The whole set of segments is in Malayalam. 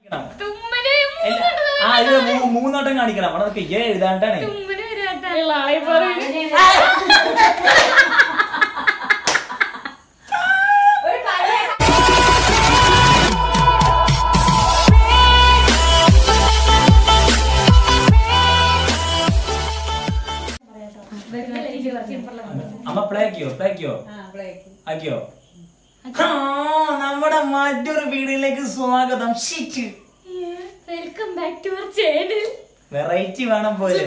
തുമ്മല് ഇല്ല. ആ ഇത് മൂ- മൂന്നോട്ടം കാണിക്കണം അവിടെ നോക്ക് ഏ എഴുതാണ്ടാണ് തുമ്മല് വരാട്ടാ അമ്മ പ്ലേ ആക്കിയോ പ്ലേ ആക്കിയോ ആക്കിയോ ആ, നമ്മുടെ മറ്റൊരു വീഡിയോയിലേക്ക് സ്വാഗതം ഷിറ്റ് welcome back to our channel variety വേണം പോലെ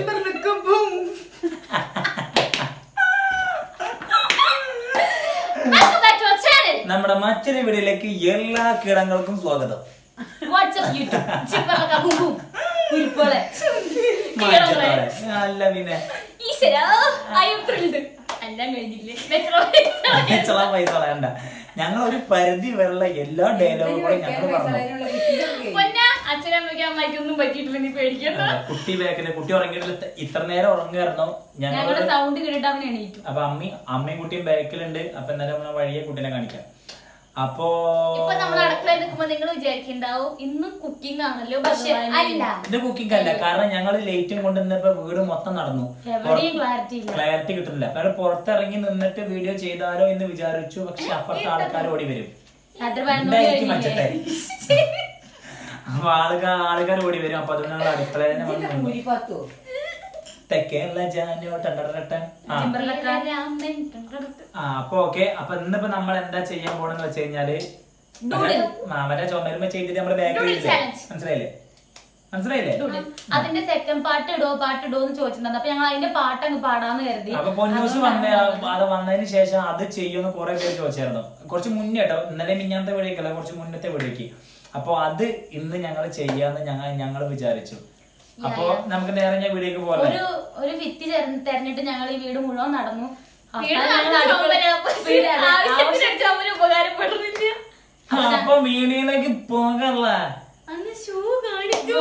welcome back to our channel നമ്മുടെ മറ്റൊരു വീഡിയോയിലേക്ക് എല്ലാ കീടങ്ങൾക്കും സ്വാഗതം വാട്സ്ആപ്പ് യൂട്യൂബ് ചിപ്പറക്ക ബും ബും കുരിപ്പോളെ മാറ്റത്തോടെ. അല്ല പിന്നെ ഈശ്വരാ ഐ എം ത്രിൽഡ് എല്ലാം കഴിഞ്ഞില്ലേ മെട്രോ ചില പൈസ കളയണ്ട ഞങ്ങൾ ഒരു പരിധി വരെയുള്ള എല്ലാ ഡയലോഗും കൂടെ ഞങ്ങൾ പറഞ്ഞു പൊന്ന അച്ഛനമ്മയ്ക്ക് അമ്മയ്ക്കൊന്നും പറ്റിയിട്ടില്ല നീ പേടിക്കണ്ട അതെ, കുട്ടി ബാക്കില് കുട്ടി ഉറങ്ങിയിട്ടില്ല ഇത്ര നേരം ഉറങ്ങുമായിരുന്നു ഞങ്ങൾ ഞങ്ങളുടെ സൗണ്ട് കേട്ടിട്ട് അവൻ എണീറ്റു അപ്പൊ അമ്മി അമ്മയും കുട്ടിയും ബാക്കിലുണ്ട് അപ്പൊ എന്നാലും നമ്മളെ വഴിയെ കുട്ടീനെ കാണിക്കാം അപ്പോ ഇപ്പൊ നമ്മൾ അടുക്കളയിൽ നിൽക്കുമ്പോ നിങ്ങൾ വിചാരിക്കുന്നുണ്ടാവും ഇന്നും കുക്കിംഗ് ആണല്ലോ പക്ഷെ അല്ല ഇത് കുക്കിംഗ് അല്ല കാരണം ഞങ്ങൾ ലേറ്റും കൊണ്ട് ഇന്നിപ്പോ വീട് മൊത്തം നടന്നു എവിടെയും ക്ലാരിറ്റി ഇല്ല ക്ലാരിറ്റി കിട്ടുന്നില്ല അപ്പൊ പുറത്തിറങ്ങി നിന്നിട്ട് വീഡിയോ ചെയ്താലോ എന്ന് വിചാരിച്ചു പക്ഷെ അപ്പുറത്തെ ആൾക്കാർ ഓടി വരും രാത്രി പതിനൊന്ന് മണി എന്തായിരിക്കും കഴിഞ്ഞില്ലേ? മച്ചത്തായി അപ്പൊ ആൾക്കാർ ആൾക്കാർ ഓടി വരും അപ്പൊ അതുകൊണ്ട് ഞങ്ങൾ അടുക്കള തന്നെ വന്ന് നിന്നു. തെക്കേള്ള ജാനോ ടണ്ടടടട്ടൻ. ആ രാമൻ ടണ്ടടട. ആ അപ്പൊ ഓക്കെ അപ്പൊ ഇന്നിപ്പോ നമ്മൾ എന്താ ചെയ്യാൻ പോണെന്ന് വെച്ച് കഴിഞ്ഞാല് Doodle. ആ, മറ്റേ ചുമരുമ്പ ചെയ്തിട്ട് നമ്മള് ബാക്ക് Doodle challenge. മനസ്സിലായില്ലേ മനസ്സിലായില്ലേ അതിന്റെ സെക്കൻഡ് പാട്ട് ഇടോ പാട്ട് ഇടോ എന്ന് ചോദിച്ചിട്ടുണ്ടായിരുന്നു അപ്പൊ ഞങ്ങൾ അതിന്റെ പാട്ട് അങ്ങ് പാടാന്ന് കരുതി അപ്പൊ പൊന്നൂസ് വന്ന അത് വന്നതിന് ശേഷം അത് ചെയ്യുമെന്ന് കുറെ പേര് ചോദിച്ചായിരുന്നു കുറച്ച് മുന്നേ കേട്ടോ ഇന്നലെ മിഞ്ഞാന്നത്തെ വീഡിയോക്കല്ല കുറച്ച് മുന്നത്തെ വീഡിയോക്ക് അപ്പൊ അത് ഇന്ന് ഞങ്ങൾ ചെയ്യാന്ന് ഞങ്ങൾ ഞങ്ങൾ വിചാരിച്ചു അപ്പൊ നമുക്ക് നേരെ ഞാൻ വീഡിയോക്ക് പോലെ ഒരു ഒരു ഭിത്തി തെര- തെരഞ്ഞിട്ട് ഞങ്ങൾ ഈ വീട് മുഴുവൻ നടന്നു വീട് അവസാനം ഞങ്ങൾ നടന്നു അടുക്കള- ചുമര് വീട് അതെ, ആവശ്യത്തിന് ആവശ്യം- ചുമര് ഉപകാരപ്പെടുന്നില്ല അപ്പൊ വീഡിയോയിലേക്ക് പോകല്ല അന്ന് ഷൂ കാണിച്ചു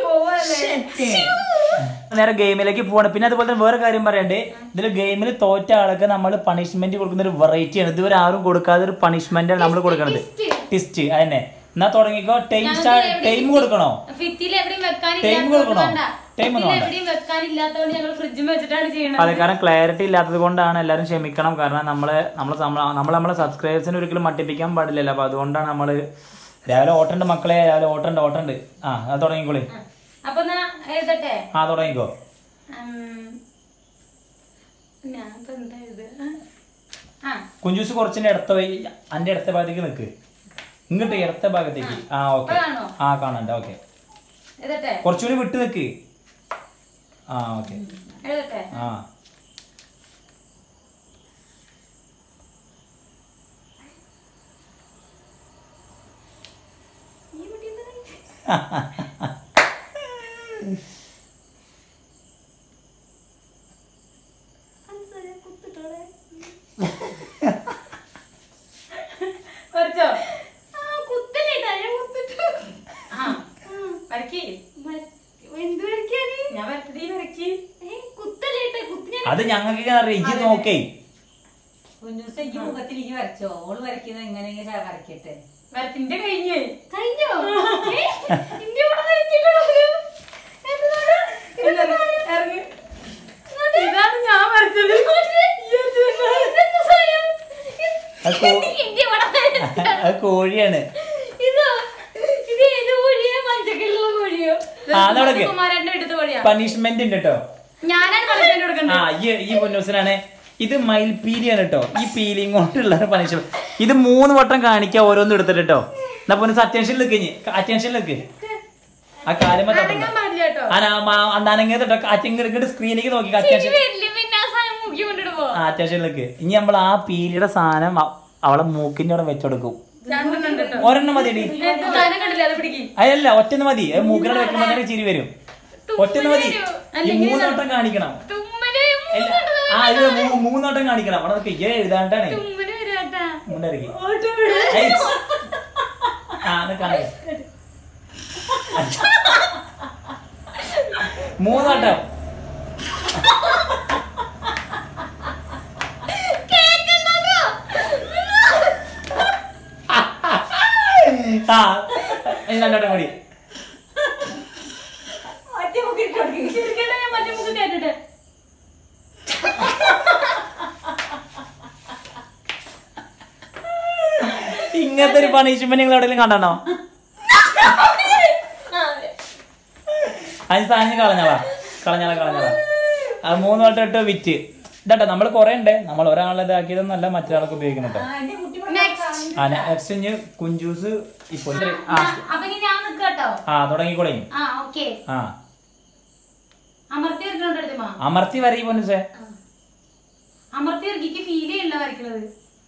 നേരെ ഗെയിമിലേക്ക് പോവാണ് പിന്നെ അതുപോലെ തന്നെ വേറെ കാര്യം പറയണ്ടേ ഇതിൽ ഗെയിമിൽ തോറ്റ ആൾക്ക് നമ്മൾ പണിഷ്മെന്റ് കൊടുക്കുന്ന ഒരു വെറൈറ്റി ആണ് ഇതുവരെ ആരും കൊടുക്കാതെ ഒരു പണിഷ്മെന്റ് ആണ് നമ്മൾ കൊടുക്കുന്നത് ടിസ്റ്റ് അതന്നെ എന്നാ തുടങ്ങിക്കോ ടൈം സ്റ്റാർട്ട് ടൈം കൊടുക്കണോ ഭിത്തിയിൽ എവിടെയും Time കൊടുക്കണോ? Time ഒന്നും വെക്കാനില്ലാത്തതുകൊണ്ട് വേണ്ട. എവിടെയും വെക്കാനില്ലാത്തതുകൊണ്ട് ഞങ്ങൾ ഫ്രിഡ്ജിൽ വെച്ചിട്ടാണ് ചെയ്യണത് അതെ കാരണം ക്ലാരിറ്റി ഇല്ലാത്തത് കൊണ്ടാണ് എല്ലാവരും ക്ഷമിക്കണം കാരണം നമ്മളെ നമ്മളെ നമ്മൾ നമ്മളെ സബ്സ്ക്രൈബേഴ്സിനെ ഒരിക്കലും മട്ടിപ്പിക്കാൻ പാടില്ലല്ലോ അപ്പൊ അതുകൊണ്ടാണ് നമ്മൾ രാവിലെ ഓട്ടണ്ട് മക്കളെ രാവിലെ ഓട്ടണ്ട് ഓട്ടണ്ട് ആ അത് തുടങ്ങിക്കോളി അപ്പൊ എന്നാ എഴുതട്ടെ ആ തുടങ്ങിക്കോ ഉം. ഞാൻ ഇപ്പൊ എന്താ ഇത് ആ കുഞ്ചൂസ് കുറച്ചിന്റെ ഇടത്ത വഴി അന്റെ ഇടത്ത ഭാഗത്തേക്ക് നിൽക്ക് ഇങ്ങോട്ട് ഇടത്ത ഭാഗത്തേക്ക് ആ ഓക്കെ ഇപ്പൊ കാണോ? ആ കാണണ്ട ഓക്കെ എഴുതട്ടെ കുറച്ചുകൂടി വിട്ട് നിൽക്ക് ആ ഓക്കെ എഴുതട്ടെ ആ കുറച്ചോ ആ കുത്തല്ലേട്ടാ ഞാൻ കുത്തിട്ടു ആ വരക്കി എന്ത് വരയ്ക്കാന് ഞാൻ വരച്ചതീ വരക്കി ഏ, കുത്തല്ലേട്ടാ കുത്തി ഞാൻ അത് ഞങ്ങൾക്ക് അറിയാം ഇജ്ജ് നോക്കേ കുഞ്ഞൂസ ഈ മുഖത്തിൽ ഈ വരച്ചോ ഓള് വരയ്ക്കുന്നത് എങ്ങനെയെങ്കിലും വരയ്ക്കട്ടെ വരത്തിന്റെ കഴിഞ്ഞ് കഴിഞ്ഞോ ഏ, ഇന്റെ ഇവിടെ വരച്ചിട്ടുള്ളത് എന്താണ് ഇന്നത് ഇറങ്ങി ഇതാണ് ഞാൻ വരച്ചത് ഇതെന്ത് സ്വയം? അത് കോ- ഇന്റെ ഇവിടെ വരച്ച- അത് കോഴിയാണ് ഇതോ ഇത് ഏത് കോഴിയോ മഞ്ചക്കല്ലുള്ള കോഴിയോ ആ, അതവിടെ കുമാരന്റെ എടുത്ത വഴിയാ പണിഷ്മെന്റ് ഉണ്ട് കേട്ടോ ഞാനാണ് പണിഷ്മെന്റ് ആ കൊടുക്കണ്ടത് ഈ ഈ പൊന്നൂസിനാണ് ഇത് മയിൽപീലിയാണ് കേട്ടോ ഈ പീലിംഗ് കൊണ്ടുള്ള പണിഷ്മെന്റ് ഇത് മൂന്ന് വട്ടം കാണിക്കാം ഓരോന്നും എടുത്തിട്ട് കേട്ടോ എന്നാ പൊന്നൂസ് അറ്റൻഷൻ നിൽക്ക് അറ്റൻഷൻ നിൽക്ക് ആ കാര്യം അനങ്ങാൻ പാടില്ല കേട്ടോ അനങ്ങേട്ടോ അറ്റങ്ങട്ട് സ്ക്രീനിലേക്ക് നോക്കി അറ്റൻഷൻ വരില്ല പിന്നെ ആ സാധനം മുക്കി കൊണ്ടിടുമ്പോ ആ അറ്റൻഷൻ നിൽക്ക് ഇനി നമ്മൾ ആ പീലിയുടെ സാധനം അവ- അവളെ മൂക്കിന്റെ അവിടെ വെച്ചെടുക്കും രണ്ടെണ്ണം ഉണ്ട് കേട്ടോ ഒരെണ്ണം മതി എടി എന്ത് സാധനം കണ്ടില്ല അത് പിടിക്ക് അതല്ല ഒറ്റന്ന് മതി അത് മൂക്കിനോട് വെക്കുമ്പോ തന്നെ ചിരി വരും ഒറ്റന്ന് മതി ഈ മൂന്ന് വട്ടം കാണിക്കണം തുമ്മല് അല്ല, ആ ഇത് മൂ- മൂന്ന് വട്ടം കാണിക്കണം അവിടെ നോക്കി ഏ എഴുതാണ്ടാണ് തുമ്മല് വരാട്ടാ മുണ്ടരക്കി ഓട്ടോ വിട്. ആ അത് കാണാം മൂന്ന് വട്ടം ആ ഇനി രണ്ടോട്ടം കൂടി മറ്റേ മുക്കിട്ട് കൊടുക്കുക ശരിക്കും ഞാൻ മറ്റേ മുഖം കേട്ടിട്ട് ഇങ്ങനത്തെ ഒരു പണിഷ്മെന്റ് നിങ്ങൾ എവിടെയെങ്കിലും കണ്ടോ അതിന് സാധനം കളഞ്ഞാളാ കളഞ്ഞാളാ കളഞ്ഞാളാ അത് മൂന്ന് വട്ടം ഇട്ട് വിറ്റ് ഇതാട്ടോ നമ്മൾ കുറെ ഉണ്ട് നമ്മൾ ഒരാളെ ഇതാക്കിയതൊന്നല്ല മറ്റൊരാൾക്ക് ഉപയോഗിക്കുന്നുണ്ട് ആ എന്റെ കുട്ടി Next. ആ നെക്സ്റ്റ് ഇനി കുഞ്ചൂസ് ഇപ്പോൾ ആ അപ്പൊ ഇനി ഞാൻ നിക്കാട്ടോ ആ തുടങ്ങിക്കോളേ ആ ഓക്കെ ആ അമർത്തി ഇറക്കണോണ്ട് എടുത്തുമാ അമർത്തി വരയി പൊന്നുസേ അമർത്തി ഇറക്കിക്ക് ഫീൽ ചെയ്യണ്ട വരയ്ക്കണത്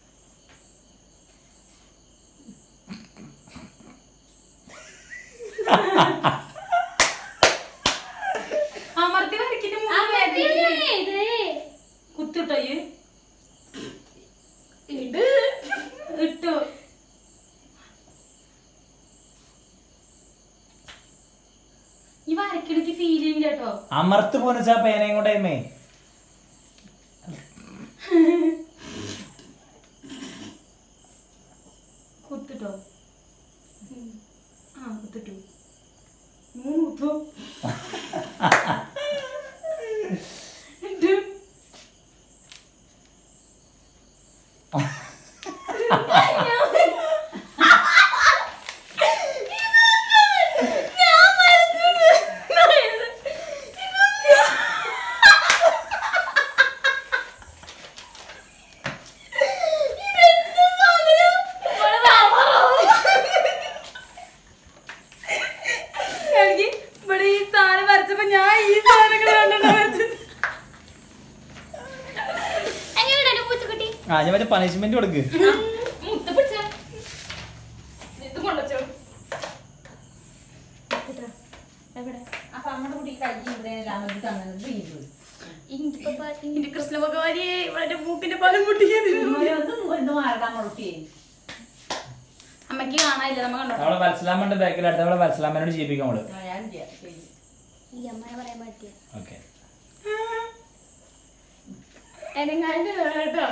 അമർത്തി വരയ്ക്കിട്ട് കുത്തിട്ടോ ഈ ഇട് ഇട്ടു ഈ വരയ്ക്കണക്ക് ഫീൽ ചെയ്യില്ല കേട്ടോ അമർത്ത് പൊന്നുസ പേനയും കൊണ്ടേമേ കുത്തിട്ടോ ആ കുത്തിട്ടു മൂന്ന് കുത്തു എന്നിട്ട് എനിക്ക് ഇവിടെ ഈ സാധനം വരച്ചപ്പോ ഞാൻ ഈ സാധനങ്ങൾ കണ്ടിട്ടാ വരച്ചത് എങ്ങനെയുണ്ട് പൂച്ചക്കുട്ടി ആ ഞാൻ മറ്റേ പണിഷ്മെന്റ് കൊടുക്ക് മുത്ത പിടിച്ച ഇത് കൊണ്ടുവച്ചോ എവിടെ അപ്പൊ നമ്മുടെ കുട്ടി കൈ ഇവിടെ അമർത്തി തന്നത് ഇത് ഇഞ്ചിപ്പ എന്റെ കൃഷ്ണ ഭഗവാനിയെ ഇവിടെ മൂക്കിന്റെ പാലം പൊട്ടിക്കാൻ ഒന്ന് മുഖത്ത് മാറടാ മുളക്കി അമ്മക്ക് കാണാനില്ല നമ്മ കണ്ടോ നമ്മളെ വത്സലാമ്മന്റെ ബാക്കിലായിട്ട് നമ്മളെ വത്സലാമ്മനോട് ചെയ്യിപ്പിക്കാം നമ്മള് ഞാൻ ചെയ്യാം ശരി. ഈ അമ്മയെ പറയാൻ പറ്റിയ ഓക്കെ എനങ്ങാണ്ട് കേട്ടോ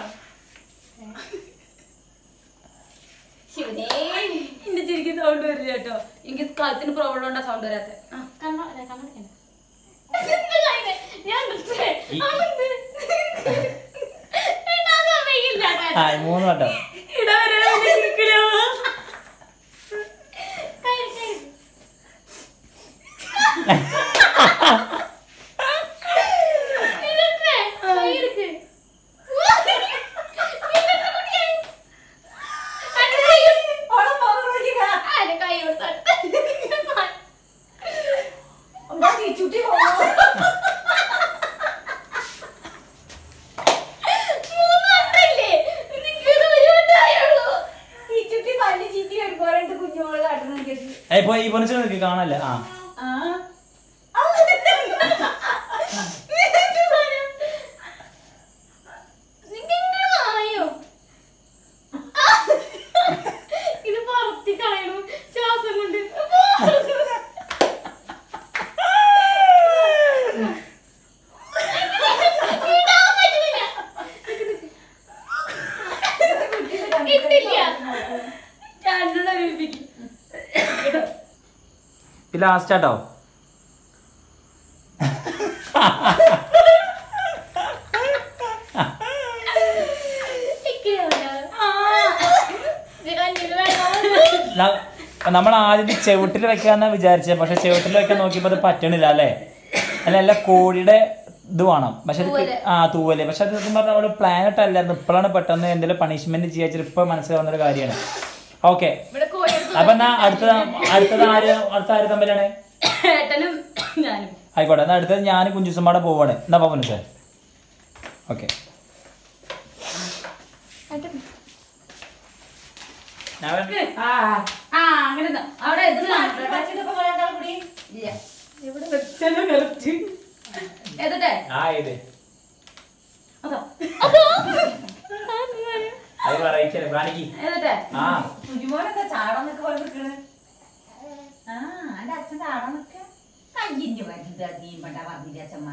ശിവനേ എന്റെ ചിരിക്ക് സൗണ്ട് വരില്ല കേട്ടോ എനിക്ക് കാലത്തിന് പ്രോബ്ലം ഉണ്ടാ സൗണ്ട് വരാത്ത കണ്ണോ അല്ല കണ്ണടക്കണ്ട ഞാൻ നിർത്തേ. ഈ- അതെന്ത്? എടാ, അത് അറിയില്ല കേട്ടോ. ആ മൂന്ന് വട്ടം ഇടവരെ കൈ, കൈ. ഇതെടുത്തേ. കൈ എടുക്ക്. ഇതെടുത്ത് കുട്ടിയായി. അന്റെ കൈ എടുക്ക്. ഓളെ മുഖം നോക്കിക്കാ. ആ, എന്റെ കൈ കൊടുത്തോട്ടെ. ഉമ്മ ചുറ്റി പോകുന്നു. മൂന്ന് വട്ടമില്ലേ? നിനക്കിത് ഒരു വട്ടമായുള്ളൂ. ഈ ചുറ്റി പല്ല് ചീറ്റി വരുമ്പോ രണ്ട് കുഞ്ഞുമോള് കാട്ടുന്ന കേട്ട് ഏ ഇപ്പൊ ഈ പൊന്നിച്ച് നിൽക്ക് കാണല്ലേ ആ ആ നിനക്കിങ്ങനെ നാണയോ? ഇത് പുറത്തി കളയണു ശ്വാസം കൊണ്ട് ഇടാൻ പറ്റുന്നില്ല. ഇട്ടില്ല. രണ്ടെണ്ണം ഒരുമിപ്പിക്കും ലാസ്റ്റ് ആട്ടോ ഇക്കിരിയുണ്ട്. ഇത് കണ്ണിന് വെള്ളം നമ്മൾ ആദ്യം ചെവിട്ടിൽ വെക്കാന്നാ വിചാരിച്ചത് പക്ഷെ ചെവിട്ടിൽ വെക്കാൻ നോക്കിയപ്പോ അത് പറ്റണില്ല അല്ലേ അല്ല അല്ല കോഴിയുടെ ഇത് വേണം പക്ഷെ അത് തൂവല്. ആ തൂവല് പക്ഷെ അത് സത്യം പറഞ്ഞാൽ അവിടെ പ്ലാനറ്റ് അല്ലായിരുന്നു ഇപ്പോഴാണ് പെട്ടെന്ന് എന്തെങ്കിലും പണിഷ്മെന്റ് ചെയ്യാച്ചിട്ട് ഇപ്പൊ മനസ്സിലാവുന്ന ഒരു കാര്യമാണ് ഓക്കെ ഇവിടെ കോഴിയെടുത്ത് അപ്പൊ എന്നാ അടുത്തത് അടുത്തത് ആര് അടുത്ത ആര് തമ്മിലാണ് ഏട്ടനും ഞാനും ആയിക്കോട്ടെ എന്നാ അടുത്തത് ഞാൻ കുഞ്ചുസമ്പാടെ പോവാണ് എന്നാ പോവാണ് സാർ ഓക്കെ ആ ആ അങ്ങനെ നിന്നോ. അവിടെ ഇത് കാണട്ടോ. വച്ചിട്ടിപ്പോ രണ്ടാളും കൂടി ഇല്ല. ഇവിടെ വെച്ചാലോ correct. ഏതട്ടെ ആ ഇത് അതോ അത് പറയിക്കല്ലേ കാണിക്ക് ഏതട്ടെ ആ കുഞ്ഞുമോനെന്താ ചാടാൻ നിൽക്കുക പോലെ നിൽക്കണ് ആ എന്റെ അച്ഛൻ ചാടാൻ നിൽക്ക കയ്യിന്റെ വരുന്നത് നീ പണ്ട പറഞ്ഞില്ല അച്ഛമ്മ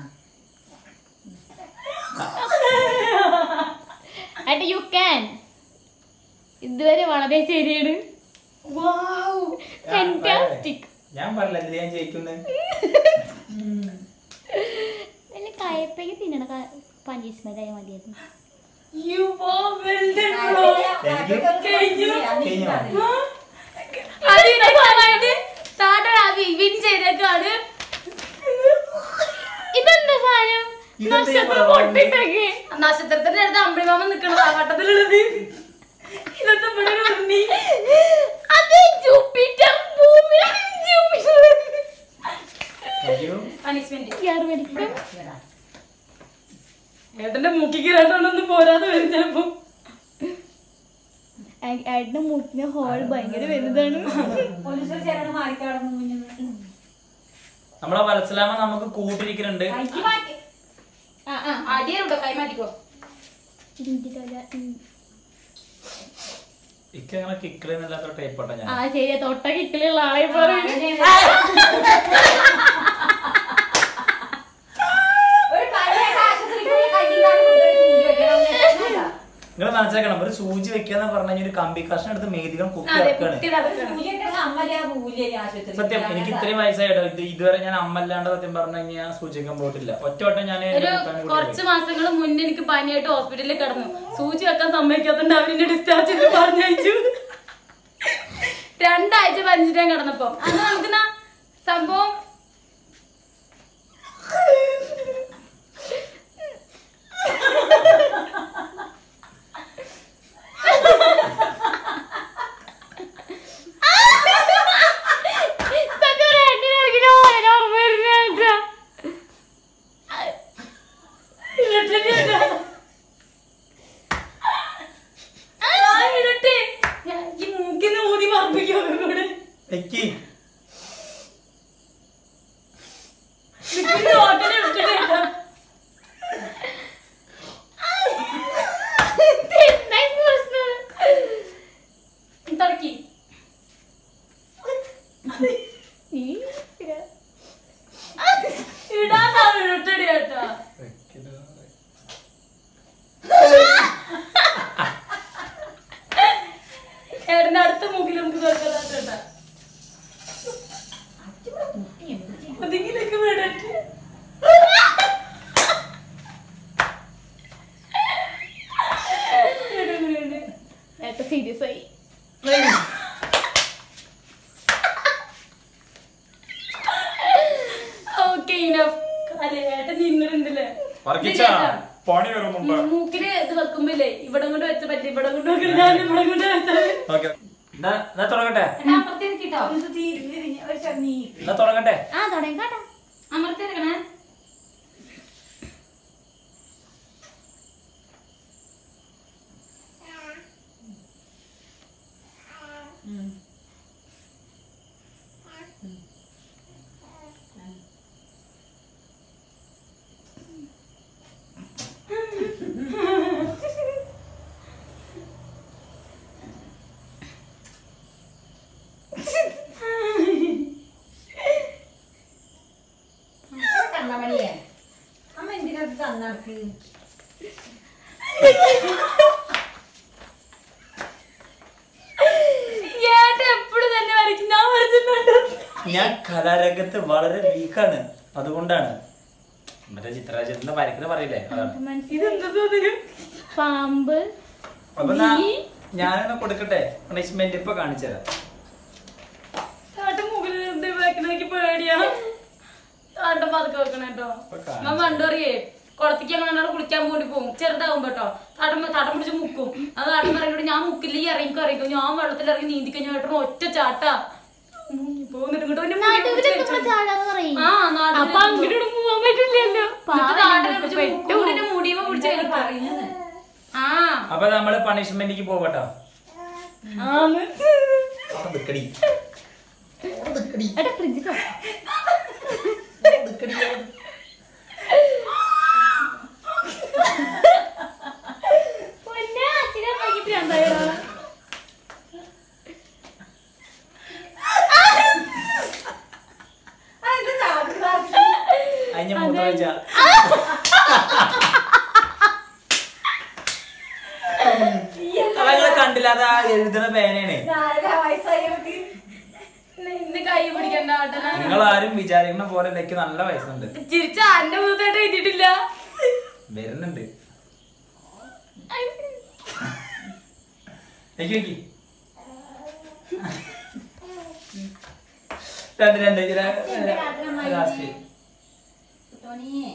ആയിട്ട് യു ക്യാൻ ഇതുവരെ വളരെ ശരിയാണ് ഫാന്റാസ്റ്റിക് ഞാൻ പറഞ്ഞില്ല ഇതില് ഞാൻ ജയിക്കുന്നത് വല്ല കയപ്പയ്ക്ക് തിന്നണ പഞ്ചീസ്മെന്റ് ആയാൽ മതിയായിരുന്നു You are well done, bro. കഴിഞ്ഞു. കഴിഞ്ഞോ? അത് ഇതൊക്കെ താട്ട വിൻ ചെയ്തേക്കാണ് ഇതെന്താ സാധനം ഇതെന്താ ഈ നക്ഷത്രം പറവ? പൊട്ടിട്ടൊക്കെ നക്ഷത്രത്തിന്റെ അടുത്ത് അമ്പിളിമാമ നിക്കണത് ആ വട്ടത്തിലുള്ളത് ഇതെന്താ ഇവിടെ ഒരു ഉണ്ണി അത് ജൂപ്പിറ്റർ ഭൂമി ജൂപ്പിറ്റർ അയ്യോ പണിഷ്മെന്റ് യാർ മേടിക്കും ഏട്ടന്റെ മൂക്കിക്ക് രണ്ടെണ്ണൊന്നും പോരാതെ വരും ചിലപ്പോ ഏട്ടന്റെ മൂക്കിന് ഹോൾ ഭയങ്കര വലുതാണ് പോലീസ് ചേട്ടൻ മാറിക്കാടുന്നു മുന്നിൽ നമ്മളെ വത്സലാമ നമുക്ക് കൂട്ടിരിക്കുന്നുണ്ട് കൈക്ക് മാറ്റി ആ ആ അടിയുണ്ടോ കൈ മാറ്റിക്കോ ഇക്ക് അങ്ങനെ കിക്കിളിന്നില്ലാത്ത ടൈപ്പോട്ടെ ഞാൻ ആ ശരിയാ തൊട്ട കിക്കലുള്ള ആളെ പറയുന്നത് ഒരു പഴയ ആശുപത്രിക്ക് പോയി കയ്യും കാലും കൊണ്ടുപോയി സൂചി വെക്കണം. നിങ്ങൾ മനസ്സിലാക്കണം ഒരു സൂചി വെക്കാന്ന് പറഞ്ഞു കഴിഞ്ഞാൽ ഒരു കമ്പി കഷ്ണം എടുത്ത് മേധികം കുത്തി അതെ ഇറക്കാണ് കുട്ടി നടക്കണം സൂചി വെക്കണ അമ്മലേ മൂലേ ആശുപത്രി സത്യം എനിക്ക് ഇത്രയും വയസ്സായിട്ടോ ഇത് ഇതുവരെ ഞാൻ അമ്മല്ലാണ്ട് സത്യം പറഞ്ഞു കഴിഞ്ഞാൽ സൂചിക്കാൻ പോയിട്ടില്ല ഒറ്റ വട്ടം ഞാൻ ഒരു കുറച്ച് മാസങ്ങൾ മുന്നേ എനിക്ക് പനിയായിട്ട് ഹോസ്പിറ്റലിൽ കിടന്നു സൂചി വെക്കാൻ സമ്മതിക്കാത്തോണ്ട് അവരെന്നെ ഡിസ്ചാർജ് ചെയ്ത് പറഞ്ഞയച്ചു രണ്ടാഴ്ച പഞ്ചിട്ട് ഞാൻ കിടന്നപ്പോ അന്ന് നമുക്ക് ന്നാ സംഭവം ഞാൻ ഇടട്ടെ ഞാൻ ഈ മൂക്കിന്ന് ഊതി മറപ്പിക്കും കൂടെ വെക്കി നിൽക്കുന്ന ഹോട്ടലിൽ ഇട്ടിട്ട് തുടക്കി ഇടാൻ ഇട്ടടി കേട്ടാ ഏടന്റെ അടുത്ത മൂക്കിൽ നമുക്ക് കേൾക്കാത്ത ഒതുങ്ങിലേക്ക് വിടട്ടെ ഏട്ട സീരിയസ് ആയി ഓക്കെ ഇനഫ് അല്ലേ ഏട്ടൻ നിന്നിട്ടുണ്ടല്ലേ വർക്കിച്ചാ, പണി വരുമുമ്പ് മൂക്കില് ഇത് വെക്കുമ്പില്ലേ ഇവിടെ കൊണ്ട് വെച്ച പറ്റി ഇവിടെ കൊണ്ട് വെക്കണം ഞാൻ ഇവിടെ കൊണ്ട് വെച്ചത് ഓക്കെ എന്നാ എന്നാ തുടങ്ങട്ടെ എന്നാ അപ്പുറത്തേക്ക് കിട്ടോ ഇത് തിരി- തിരിഞ്ഞ് ഒരു ചെന്നീ എന്നാ തുടങ്ങട്ടെ ആ തുടങ്ങിക്കാട്ടാ അമർത്തിയെടുക്കണേ കണ്ണമണിയെ അമ്മ എന്തിനത് തന്നടക്ക് ഏട്ടൻ എപ്പോഴും തന്നെ വരയ്ക്കും ഞാൻ വരച്ചിട്ടുണ്ട് ഞാൻ കലാരംഗത്ത് വളരെ വീക്കാണ് അതുകൊണ്ടാണ് മറ്റേ ചിത്രരാജ്യത്തിന്റെ വരക്കുന്ന പറയില്ലേ അതാണ് ഇതെന്താ സാധനം പാമ്പ് അപ്പൊ എന്നാ ഞാനൊന്ന് കൊടുക്കട്ടെ പണിഷ്മെന്റ് ഇപ്പൊ കാണിച്ചുതരാം ഏട്ടൻ മുകളിൽ എന്ത് വെക്കണെനിക്ക് പേടിയാ ഏട്ടൻ പതുക്കെ വെക്കണം കേട്ടോ ഇപ്പൊ കാണിച്ചു. ഞാൻ പണ്ട് പറയേ കുളത്തേക്ക് അങ്ങനെ കുളിക്കാൻ വേണ്ടി പോകും ചെറുതാകുമ്പോ കേട്ടോ തടം തടം പിടിച്ച് മുക്കും അത് തടം പറയുമ്പോൾ ഞാൻ മുക്കില്ല ഈ ഇറങ്ങിക്കോ ഇറങ്ങിക്കോ ഞാൻ വെള്ളത്തിൽ ഇറങ്ങി നീന്തി കഴിഞ്ഞാൽ ഏട്ടൻ ഒറ്റ ചാട്ടാ പോന്നിട്ട് ഇങ്ങോട്ട് പിന്നെ മുടി പിടിച്ച് നടുവിലൊക്കെ വലിച്ചു. നമ്മള് ചാടാന്ന് പറയും ആ നാട്ടില് അപ്പൊ അങ്ങോട്ട് പോവാൻ പറ്റില്ലല്ലോ എന്നിട്ട് താഴെ പിടിച്ച് മുക്കൂടിന്റെ മുടിയുമ്പോ പിടിച്ച് വലിക്കും. പറയുന്നത് ആ അപ്പൊ നമ്മള് പണിഷ്മെന്റിക്ക് പോകട്ടോ ആന്ന്. ഏട്ടാ ഫ്രിഡ്ജിൽ പൊന്നെ അച്ഛനെ നോക്കിട്ട് രണ്ടായിരം അത് ചാടുക അതിന് മൂന്നാഴ്ച അതങ്ങള് കണ്ടില്ല അത് ആ എഴുതണ പേനയാണ് നാലര വയസ്സായവർക്ക് ഇന്ന് കൈ കൈ പിടിക്കണ്ട ഏട്ടനാ നിങ്ങൾ ആരും വിചാരിക്കുന്ന പോലെ എനിക്ക് നല്ല വയസ്സുണ്ട് ചിരിച്ച അന്റെ മുഖത്തായിട്ട് എഴുതിയിട്ടില്ല വരുന്നുണ്ട് എനിക്ക് വെക്കി രണ്ട് രണ്ട് ലാസ്റ്റ് ടോണിയെ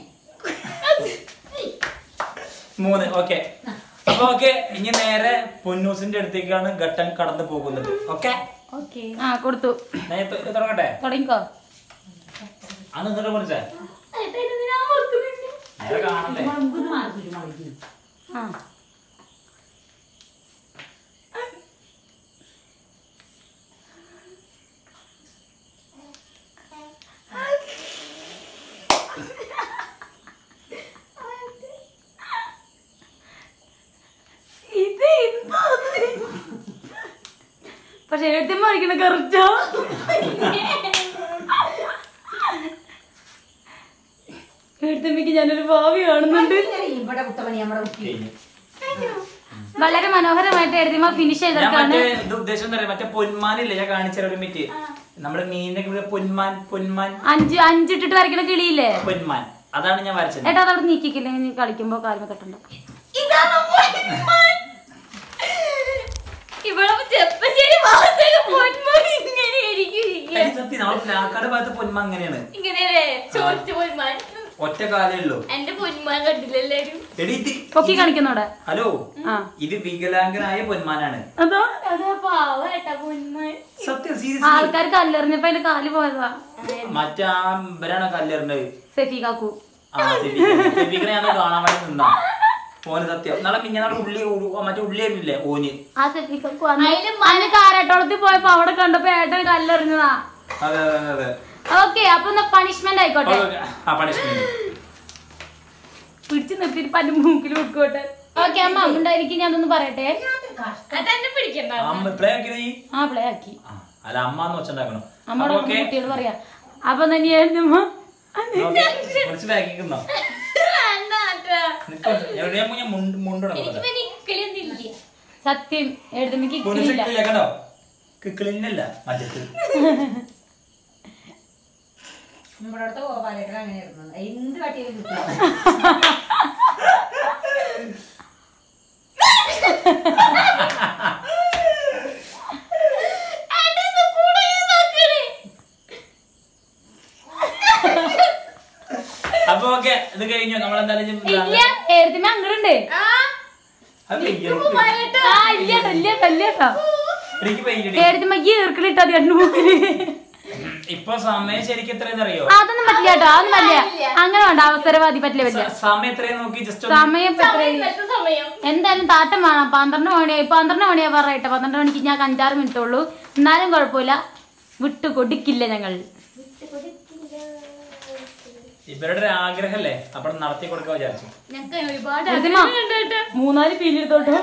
മൂന്ന് ഓക്കെ അപ്പൊ ഓക്കെ ഇനി നേരെ പൊന്നൂസിന്റെ അടുത്തേക്കാണ് ഘട്ടം കടന്നു പോകുന്നത് ഓക്കെ ഓക്കെ ആ കൊടുത്തു ഞാൻ ഇത് തുടങ്ങട്ടെ തുടങ്ങിക്കോ അന്ന് എന്നിട്ട് വിളിച്ചേ നേരെ കാണണ്ടേ മുളകൊന്ന് മാറി മുളക് ആ ഇത് എന്താണ്? പക്ഷെ എഴുത്തുമ്പോ അടിക്കണ കറക്റ്റോ എഴുത്തമ്മയ്ക്ക് ഞാനൊരു ഭാവി കാണുന്നുണ്ട് ഇവിടെ കുത്തമണി നമ്മുടെ കുട്ടി കഴിഞ്ഞു. വളരെ മനോഹരമായിട്ട് എഴുതിയമ്മ ഫിനിഷ് ഞാൻ ചെയ്തിട്ടാണ് മറ്റേ ഇത് ഉദ്ദേശം എന്താ പറയാ മറ്റേ പൊന്മാനില്ലേ ഞാൻ കാണിച്ച ഒരു മിനിറ്റ് നമ്മുടെ മീനിന്റെ കൂടെ പൊന്മാൻ പൊന്മാൻ അഞ്ച് അഞ്ചിട്ടിട്ട് വരയ്ക്കണ കിളിയില്ലേ പൊന്മാൻ അതാണ് ഞാൻ വരച്ചത് ഏട്ടാ അതവിടെ നീക്കിക്കില്ല ഇനി കളിക്കുമ്പോ കാലുമ തട്ടുണ്ടോ ഇവിടെ ചെപ്പശ്ശേരി ഭാഗത്തേക്ക് പൊന്മാൻ ഇങ്ങനെ ഇരിക്കും അതിന് സത്യം നമ്മൾ പ്ലാക്കാട് ഭാഗത്ത് പൊന്മാൻ അങ്ങനെയാണ് ഇങ്ങനെയല്ലേ ചോദിച്ച പൊന്മാൻ ഒറ്റ കാലേ ഉള്ളൂ എന്റെ പൊന്മാൻ കണ്ടില്ല എല്ലാരും എടി ഇത് പൊക്കി കാണിക്കുന്നോടെ ഹലോ ആ ഇത് വികലാംഗനായ പൊന്മാനാണ് അതോ അതാ പാവേട്ടാ പൊന്മാൻ സത്യം സീരിയസ് ആൾക്കാർ കല്ലെറിഞ്ഞപ്പോ അതിന്റെ കാല് പോയതാ മറ്റേ ആ ഇവരാണ് കല്ലേറിണ്ടത് സെഫി കാക്കു ആ സെബിക്കനെ ഞാൻ കാണാൻ വേണ്ടി നിന്നാ ഓന് സത്യം നാളെ മിഞ്ഞാളെ ഉള്ളി ഉ- മറ്റേ ഉള്ളി ആയിരുന്നില്ലേ ഓന് ആ സെഫി കാക്കു അതിന് കാരട്ടോളത്തിൽ പോയപ്പോ അവിടെ കണ്ടപ്പോ ഏട്ടൻ കല്ലെറിഞ്ഞതാ അതെ അതെ അതെ അതെ ഓക്കെ അപ്പൊ പണിഷ്മെന്റ് ആയിക്കോട്ടെ ഓക്കെ, ആ പണിഷ്മെന്റ് പിടിച്ചു നിർത്തിയിട്ട് പന്റെ മൂക്കിൽ വെക്കോട്ടെ ഓക്കെ അമ്മ ഉണ്ടായിരിക്കും ഞാനൊന്ന് പറയട്ടെ അതെന്നെ പിടിക്കണ്ട അമ്മ പ്ലേ ആക്കിയത് നീ ആ പ്ലേ ആക്കി ആ, അല്ല അമ്മ എന്ന് വെച്ചുണ്ടാക്കണം അമ്മയുടെ ഓക്കെ കുട്ടികൾ പറയാ അപ്പൊ തന്നെയായിരുന്നു അമ്മ കുറച്ച് ബാക്കിക്കുന്നോ വേണ്ട ആട്ടാ. എവിടെയാ ഞാൻ മുണ്ട് മുണ്ടിടണം എനിക്ക് പിന്നെ ഇക്കളിയൊന്നും ഇല്ല സത്യം എഴുതുമ്പോ പൊന്നിച്ച് ഇല്ല കിക്കിളില്ല കേട്ടോ കിക്കിളിന്നല്ല മറ്റത്ത് നമ്മുടെ അടുത്ത് ഗോപാലേട്ടൻ അങ്ങനെ ഇരുന്നത് എന്ത് കാട്ടിയാലും കിട്ടില്ല അപ്പൊ ഓക്കെ ഇത് കഴിഞ്ഞു നമ്മളെന്തായാലും ഇല്ല എഴുതുമ്പോ അങ്ങടുണ്ട് ആ അത് ആ ഇല്ലേട്ടോ ഇല്ലേട്ടോ ഇല്ലേട്ടോ എനിക്ക് പെയ്യടി എഴുതുമ്പോ ഈ ഈർക്കിലിട്ടാ കണ്ണു മൂക്കില് ഇപ്പൊ സമയം ശരിക്കും എത്രയെന്ന് അറിയോ അതൊന്നും പറ്റില്ല കേട്ടോ അതൊന്നും പറ്റില്ല അങ്ങനെ വേണ്ട അവസരവാദി പറ്റില്ല പറ്റില്ല സമയം എത്രയും നോക്കി ജസ്റ്റ് സമയം ഇപ്പൊ എത്രയായി? ഇന്നത്തെ സമയം എന്തായാലും താട്ടം വേണം പന്ത്രണ്ട് മണിയായി പന്ത്രണ്ട് മണിയാ പറയട്ടെ പന്ത്രണ്ട് മണിക്ക് ഞാൻ അഞ്ചാറ് മിനിറ്റ് ഉള്ളൂ എന്നാലും കുഴപ്പമില്ല വിട്ടു കൊടുക്കില്ല ഞങ്ങൾ ഇവരുടെ ഒരു ആഗ്രഹല്ലേ അപ്പോൾ നടത്തി കൊടുക്കാൻ വിചാരിച്ചു ഞങ്ങൾക്ക് ഒരുപാട് എഴുതുമ്മ, മൂന്നാല് പീലി എടുത്തോട്ടോ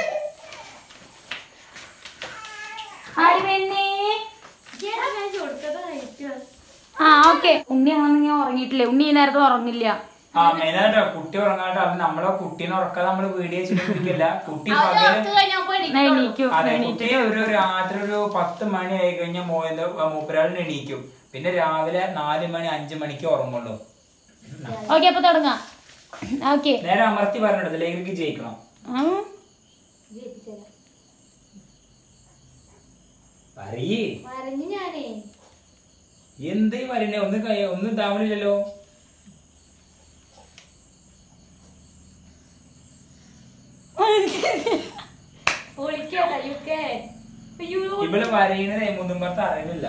ആര് പെണ്ണേ ഞാൻ കൊടുത്തതായിരിക്കും ആ ഓക്കെ ഉണ്ണിയാണെന്ന് ഞാൻ ഉറങ്ങിയിട്ടില്ലേ ഉണ്ണി ഈ നേരത്തെ ഉറങ്ങില്ല ആ മെയിനായിട്ടോ കുട്ടി ഉറങ്ങാട്ടോ അത് നമ്മളെ കുട്ടീനെ ഉറക്കാതെ നമ്മള് വീഡിയോ ചെയ്തിരിക്കില്ല കുട്ടി അവര് പകല് ഉറക്കം കഴിഞ്ഞാ അപ്പൊ ഞാൻ എണീക്കുള്ളൂ. എണീക്കും അതെ എണീറ്റ് കുട്ടി ഒരു രാത്രി ഒരു പത്ത് മണി ആയി കഴിഞ്ഞാൽ മോന്റെ മൂപ്പരാളിന് എണീക്കും പിന്നെ രാവിലെ നാല് മണി അഞ്ചു മണിക്ക് ഉറങ്ങുള്ളൂ ഓക്കെ അപ്പൊ തുടങ്ങാം ഓക്കെ നേരെ അമർത്തി പറഞ്ഞിട്ട് ലേക്ക് ജയിക്കണം പറയേ വരഞ്ഞു ഞാനേ എന്തേ പറയണേ ഒന്ന് കൈ- ഒന്നും താമണില്ലല്ലോ ഒളിക്കട്ടെ യുക്കെ അയ്യോ ഇവള് വരയണതേ മുതുമ്പത്ത് അറിയില്ല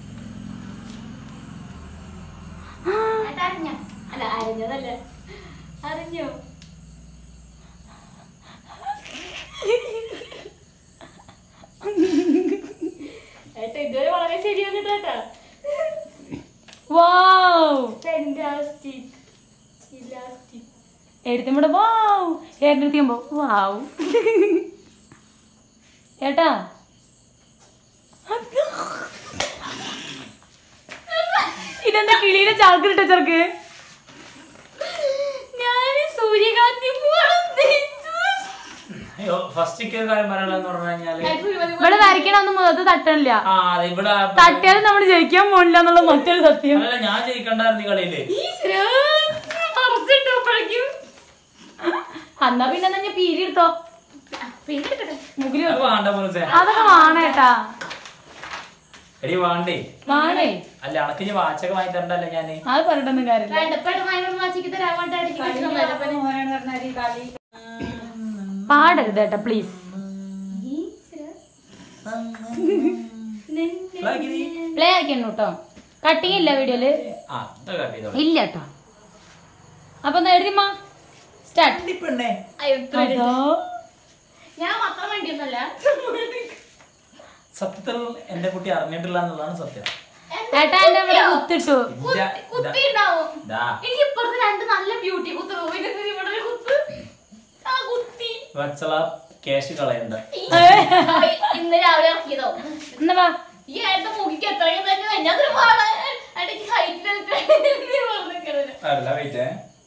ഏട്ടാ അറിഞ്ഞോ അല്ല അറിഞ്ഞതല്ല അറിഞ്ഞോ ഏട്ടാ ഇതുവരെ വളരെ ശരിയാണ് കേട്ടാ വാവ് ഫെന്റാസ്റ്റിക് ഇലാസ്റ്റിക് എടുത്തുമ്പോ വാവ് ഏട്ടെടുത്തിയുമ്പോ വാവ് ഏട്ടാ ഇതെന്താ കിളീനെ ചാക്കിലിട്ട ചെറുക്ക് ഞാൻ സൂര്യകാന്തി പൂവാണ് ഉദ്ദേശിച്ചത് അയ്യോ ഫസ്റ്റ് കാര്യം പറയാനുള്ളതെന്ന് പറഞ്ഞു കഴിഞ്ഞാല് ഇവിടെ വരയ്ക്കണൊന്നും മുഖത്ത് തട്ടണില്ല ആ അതെ ഇവിടെ തട്ടിയാലും നമ്മൾ ജയിക്കാൻ പോണില്ല എന്നുള്ള മറ്റൊരു സത്യം അല്ലല്ല ഞാൻ ജയിക്കണ്ടായിരുന്നു ഈ കളിയില് ഈശ്വരാ, മറിച്ചിട്ടപ്പോഴേക്കും. എന്നാ പിന്നെ എന്നാ ഞാൻ പീരി എടുത്തോ മുകില് അത് വേണ്ട പോലെ അതൊക്കെ വാണേട്ടാ എടി വേണ്ടേ വാണേ അല്ല അണക്ക് ഇനി വാച്ചൊക്കെ വാങ്ങി തരണ്ടല്ലേ ഞാന് അത് പറഞ്ഞിട്ടൊന്നും കാര്യമില്ല വേണ്ടപ്പെട്ട മൈനോട് മാച്ചിക്ക് തരാൻ വേണ്ടി അടിച്ച് കിട്ടുന്ന മരപ്പന്. മോനാണ് പറഞ്ഞാല് ഈ കളി പാടരുത് ഏട്ടാ പ്ലീസ് ഇതാക്കിരി. പ്ലേ ആക്കിയാണ് കേട്ടോ കട്ടിങ് ഇല്ല വീഡിയോയില് ആ ഇതാ കട്ട് ചെയ്തോ ഇല്ല കേട്ടോ അപ്പൊ എഴുതിമ്മ സ്റ്റാർട്ട് പെണ്ണേ അയ്യോ, ഇത്ര അതോ ഞാൻ മാത്രം വേണ്ടിയൊന്നല്ല സത്യത്തിൽ എന്റെ കുട്ടി അറിഞ്ഞിട്ടില്ല എന്നുള്ളതാണ് സത്യം ഏട്ടാ എന്നെ ഇവിടെ കുത്തിട്ടു ഇല്ല, ഇതാ. കുത്തി ഉണ്ടാവും ദാ, എനിക്ക് ഇപ്പുറത്ത് രണ്ട് നല്ല ബ്യൂട്ടി കുത്ത് പിന്നെ ഇവിടെ ഒരു കുത്ത് ആ കുത്തി വത്സല ക്യാഷ് കളയണ്ട ഇന്ന് രാവിലെ ഇറക്കിയതോ എന്നാ വാ ഈ ഏട്ട മൂക്കിക്ക് എത്രയും തന്നെ വല്ലാത്തൊരു പാടാ എനിക്ക് ഹൈറ്റിൽ പറഞ്ഞിരിക്കണത് അല്ല വെയിറ്റ്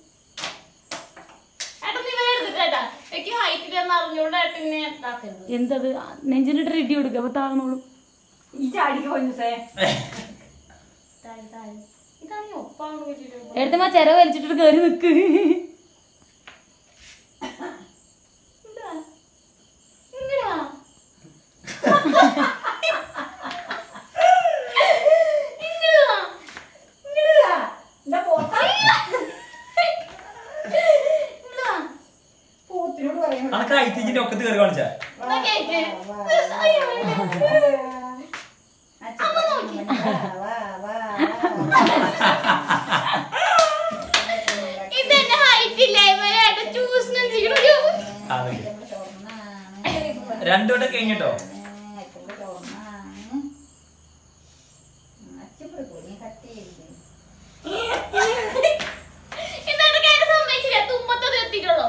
ഏട്ടൻ നീ വേറെ എടുത്തിട്ടേട്ടാ എനിക്ക് ഹൈറ്റിൽ എന്ന് അറിഞ്ഞുകൊണ്ട് ഏട്ടനെ ഇതാക്കരുത് എന്തത് നെഞ്ചിനിട്ട് റെഡി കൊടുക്കുക അപ്പൊ താങ്ങണോളൂ ഈ ചാടിക്ക് പൊന്നുസേ താഴെ താഴെ ഇതാണ് ഈ ഒപ്പാണ് വെച്ചിട്ട് എടുത്തമ്മ ചെര വലിച്ചിട്ട് കയറി നിക്ക് ഇതാ. ഇങ്ങടാ. ഇങ്ങടാ. ഇങ്ങനെയാ? എന്താ പോത്താ? ഇങ്ങടാ. പോത്തിനോട് പറയുന്നു അനക്ക് ഐറ്റിന്റെ ഒക്കത്ത് കയറി കാണിച്ചാ ഇതാ കേക്ക്. അയ്യോ. അമ്മ നോക്കി വാ വാ ഇതെന്നെ ഹൈറ്റ് ഇല്ലായ്മ ഏട്ടൻ ചൂഷണം ചെയ്യണോ ആ, വെക്ക്. രണ്ടുവട്ടം കഴിഞ്ഞിട്ടോ എന്താണ് കേട്ട് സമ്മതിച്ചില്ല തുമ്പത്തത് എത്തിയിട്ടുള്ളൂ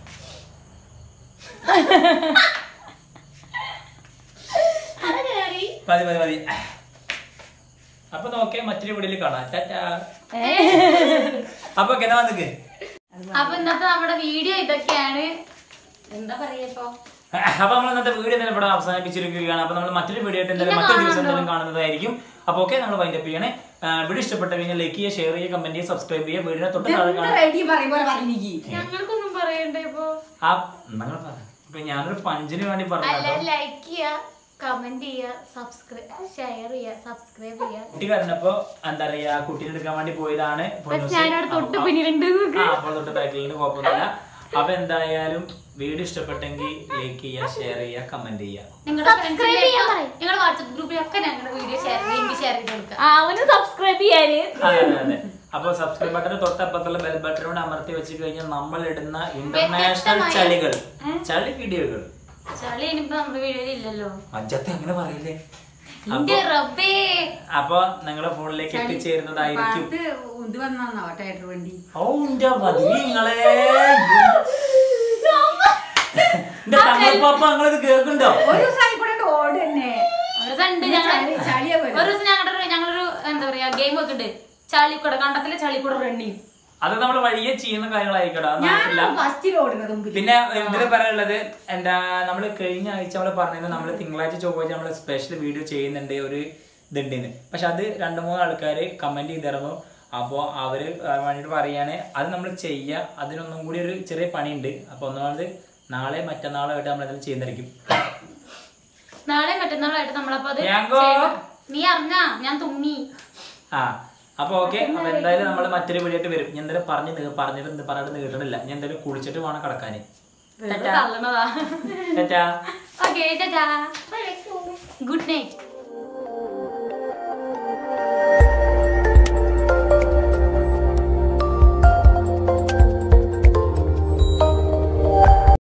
അത് കേറി മതി മതി മതി അപ്പൊ നോക്കേ മറ്റൊരു വീഡിയോയിൽ കാണാം ടാറ്റാ അപ്പൊ എന്നാ വന്നിക്ക് അപ്പൊ ഇന്നത്തെ നമ്മുടെ വീഡിയോ ഇതൊക്കെയാണ് എന്താ പറയാ ഇപ്പൊ അപ്പൊ നമ്മൾ ഇന്നത്തെ വീഡിയോ തന്നെ ഇവിടെ അവസാനിപ്പിച്ചിരിക്കുകയാണ് അപ്പൊ നമ്മൾ മറ്റൊരു വീഡിയോ ആയിട്ട് എന്തായാലും മറ്റൊരു ദിവസം എന്തായാലും കാണുന്നതായിരിക്കും അപ്പൊ ഓക്കെ നമ്മൾ വൈൻഡപ്പ് ചെയ്യണേ ആ, വീഡിയോ ഇഷ്ടപ്പെട്ട കഴിഞ്ഞാൽ ലൈക്ക് ചെയ്യുക ഷെയർ ചെയ്യുക കമന്റ് ചെയ്യുക സബ്സ്ക്രൈബ് ചെയ്യുക വീടിനെ തൊട്ട് താഴെ കാണാം റെഡി പറയുമ്പോൾ പറഞ്ഞിക്ക് ഞങ്ങൾക്കൊന്നും പറയണ്ടേ ഇപ്പൊ ആ നിങ്ങൾ പറ ഇപ്പൊ ഞാനൊരു പഞ്ചിന് വേണ്ടി പറഞ്ഞു അല്ല ലൈക്ക് ചെയ്യുക കമന്റ് ചെയ്യുക സബ്സ്ക്രൈബ് ഷെയർ ചെയ്യുക സബ്സ്ക്രൈബ് ചെയ്യുക കുട്ടി കരഞ്ഞപ്പോ എന്താ പറയാ കുട്ടീനെ എടുക്കാൻ വേണ്ടി പോയതാണ് പൊന്നൂസ്. ഞാനവിടെ തൊട്ട് പിന്നിലുണ്ട് ആ അപ്പോൾ തൊട്ട് ബാക്കിലുണ്ട് കുഴപ്പമൊന്നുമില്ല അപ്പൊ എന്തായാലും വീഡിയോ ഇഷ്ടപ്പെട്ടെങ്കിൽ ലൈക്ക് ചെയ്യുക ഷെയർ ചെയ്യുക കമന്റ് ചെയ്യുക നിങ്ങളുടെ Subscribe ചെയ്യാൻ പറയ്. നിങ്ങളുടെ വാട്സപ്പ് ഗ്രൂപ്പിലൊക്കെ ഞങ്ങളുടെ വീഡിയോ ഷെയർ ലിങ്ക് ഷെയർ ചെയ്ത് കൊടുക്കുക അവന് സബ്സ്ക്രൈബ് ചെയ്യാന് അതെ അതെ അതെ അപ്പൊ സബ്സ്ക്രൈബ് ബട്ടൺ തൊട്ടപ്പുറത്തുള്ള ബെൽ ബട്ടണോട് അമർത്തി വെച്ച് കഴിഞ്ഞാൽ നമ്മൾ ഇടുന്ന ഇന്റർനാഷണൽ വ്യത്യസ്തമായ- ചളികൾ ചളി വീഡിയോകൾ ചളി ഇനിയിപ്പോ നമ്മുടെ വീഡിയോയിൽ ഇല്ലല്ലോ മഞ്ചത്തെ അങ്ങനെ പറയില്ലേ എന്റെ റബ്ബേ അപ്പൊ നിങ്ങളുടെ ഫോണിലേക്ക് എത്തിച്ചേരുന്നതായിരിക്കും പാത്ത് ഇത് വന്നാ ടയർ വണ്ടി ഓ എന്റെ മതി നിങ്ങളെ എന്റെ തങ്ങൾപ്പാപ്പ നിങ്ങളിത് കേൾക്കുന്നുണ്ടോ ഒരു ദിവസം കൂടെ ഓട് തന്നെ ഒരു ദിവസം ഉണ്ട് ഞങ്ങള് ചളി- ചളിയാ പോലെ. ഒരു ദിവസം ഞങ്ങളുടെ ഒരു- ഞങ്ങളൊരു എന്താ പറയാ ഗെയിം ഒക്കെ ഉണ്ട് ചളിക്കൂടെ കണ്ടത്തിലെ ചളിക്കൂടെ റണ്ണിങ് അത് നമ്മൾ വഴിയെ ചെയ്യുന്ന കാര്യങ്ങളായിരിക്കട്ടെ അത് നടക്കില്ല ഞാൻ ഫസ്റ്റിൽ ഓടുന്നത് മുമ്പിൽ പിന്നെ ഇതില് പറയാനുള്ളത് എന്താ നമ്മൾ കഴിഞ്ഞ ആഴ്ച നമ്മൾ പറഞ്ഞത് നമ്മൾ തിങ്കളാഴ്ച ചൊവ്വാഴ്ച നമ്മൾ സ്പെഷ്യൽ വീഡിയോ ചെയ്യുന്നുണ്ട് ഒരു ഇതുണ്ടെന്ന് പക്ഷെ അത് രണ്ട് മൂന്ന് ആൾക്കാർ കമന്റ് ചെയ്തിരുന്നു അപ്പോൾ അവര് വേണ്ടിട്ട് പറയാണ് അത് നമ്മൾ ചെയ്യുക അതിനൊന്നും കൂടി ഒരു ചെറിയ പണിയുണ്ട് അപ്പോൾ ഒന്നാമത് നാളെ മറ്റന്നാളോ ആയിട്ട് നമ്മൾ എന്തെങ്കിലും ചെയ്യുന്നതായിരിക്കും നാളെ മറ്റന്നാളായിട്ട് നമ്മളപ്പോ അത് ഞാങ്കോ? ചെയ്യണം. നീ അറിഞ്ഞാ ഞാൻ തുമ്മി ആ അപ്പൊ ഓക്കെ അപ്പൊ എന്തായാലും നമ്മൾ മറ്റൊരു വീഡിയോ ആയിട്ട് വരും ഞാൻ എന്തായാലും പറഞ്ഞു നീ- പറഞ്ഞിട്ട് പറഞ്ഞിട്ട് നീട്ടണില്ല ഞാൻ എന്തായാലും കുളിച്ചിട്ട് വേണം കിടക്കാന് വെറുതെ തള്ളണതാ ടാറ്റാ ഓക്കെ ഗുഡ് നൈറ്റ്